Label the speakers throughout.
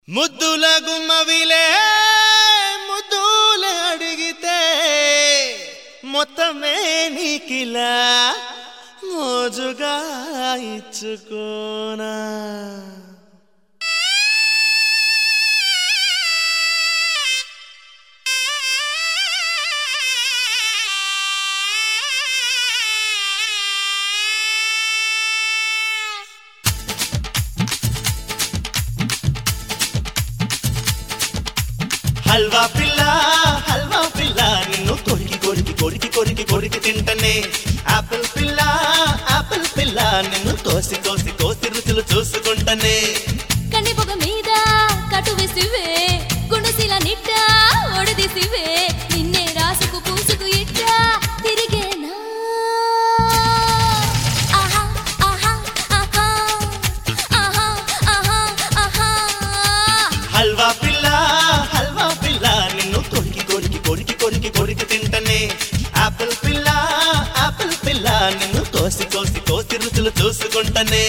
Speaker 1: ముద్దుల గుమ్మవిలే ముద్దులే అడిగితే మొత్తమే నీకిలా మోజుగా ఇచ్చుకోనా హల్వా పిల్ల హల్వా పిల్ల నిన్ను కొరికి కొరికి కొరికి కొరికి కొరికి తింటనే ఆపిల్ పిల్ల ఆపిల్ పిల్ల నిన్ను కోసి కోసి కోసి రుచులు చూసుకుంటనే
Speaker 2: కన్ని పొగ మీద కటు వేసివే గుణశీల నిట్ట ఒడిదిసివే నిన్నే రాసుకు పూసుకు ఇట్ట తిరిగేనా ఆహా ఆహా ఆహా ఆహా ఆహా ఆహా
Speaker 1: హల్వా పిల్ల హల్వా పిల్ల నిన్ను కొరికి కొరికి కొరికి కొరికి కొరికి తింటనే ఆపిల్ పిల్ల ఆపిల్ పిల్ల నిన్ను కోసి కోసి కోసి రుచులు చూసుకుంటనే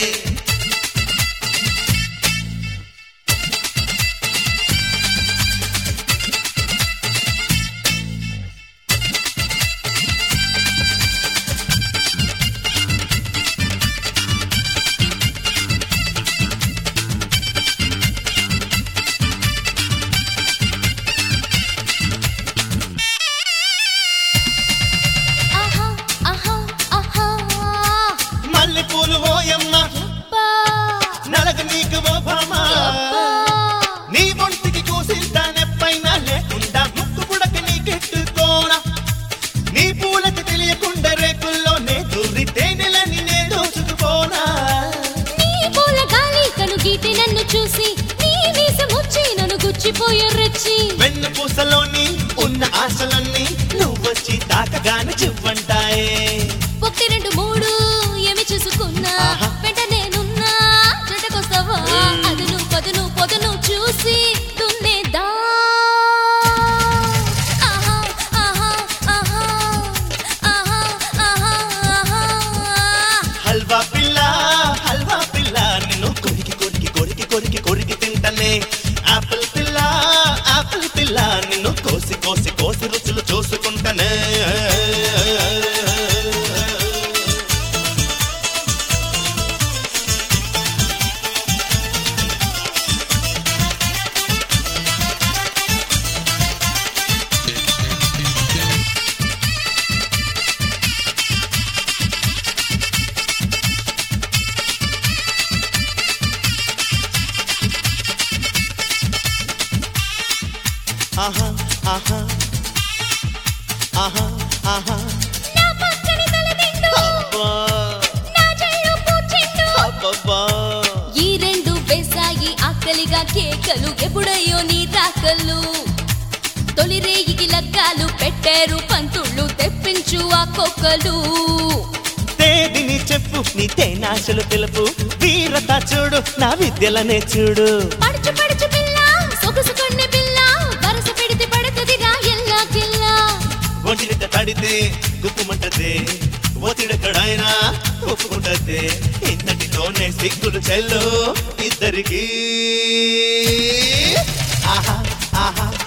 Speaker 2: ఆహా ఆహా ఆహా
Speaker 1: మల్లె పూలు ఓయమ్మ
Speaker 2: అబ్బా
Speaker 1: నలగ నీకు ఓ భామ
Speaker 2: అబ్బా
Speaker 1: నీ ఒంటికి కూసింటానెప్పైనా లేకుండా ముక్కు పుడక నీ కెట్టుకోనా నీ పూలకు తెలియకుండా రేకుల్లో నే దూరి తేనెలని నే దోచుకుపోనా
Speaker 2: నీ పూల గాలి కను గీటి నన్ను చూసి నీ వీసముచ్చి నన్ను గుచ్చిపోయే రెచ్చి
Speaker 1: వెన్ను పూసలోని ఉన్న ఆశలన్నీ నువ్వొచ్చి తాకగానే చివ్వంటాయే
Speaker 2: ఒకటి రెండు మూడు ఏమి చూసుకున్నా
Speaker 1: ఆహా.
Speaker 2: వెంట నేనున్నా జటకొస్తావా అదును పదును పొదను చూసి దున్నేదా ఆహా ఆహా ఆహా ఆహా ఆహా ఆహా
Speaker 1: హల్వా పిల్ల హల్వా పిల్ల నిన్ను కొరికి కొరికి కొరికి కొరికి కొరికి తింటనే ఆపిల్ పిల్ల ఆపిల్ పిల్ల నిన్ను కోసి కోసి కోసి రుచులు చూసుకుంటనే ఆహా ఆహా ఆహా ఆహా
Speaker 2: నా పచ్చని తలదిండు
Speaker 1: అబ్బా
Speaker 2: నా జల్లు పూచెండు
Speaker 1: అబ్బబ్బా
Speaker 2: ఈ రెండు వేసాయి ఆకలిగా కేకలు ఎప్పుడయ్యో నీ రాకలు తొలి రేగికి లగ్గాలు పెట్టారు పంతుళ్ళు తెప్పించు ఆ కొక్కలు
Speaker 1: తేదిని చెప్పు నీ తేనాశలు తెలుపు వీరత చూడు నా విద్యలనే చూడు
Speaker 2: పడుచు పడుచు పిల్ల సొగుసు కొన్ని పిల్ల వరస పెడితే పడుతుంది రా ఎల్లా కిల్లా
Speaker 1: ఒంటినిట తడితే గుప్పుమంటదే ఒత్తిడెక్కడైనా ఒప్పుకుంటదే ఇంతటితోనే సిగ్గులు చెల్లు ఇద్దరికి ఆహా ఆహా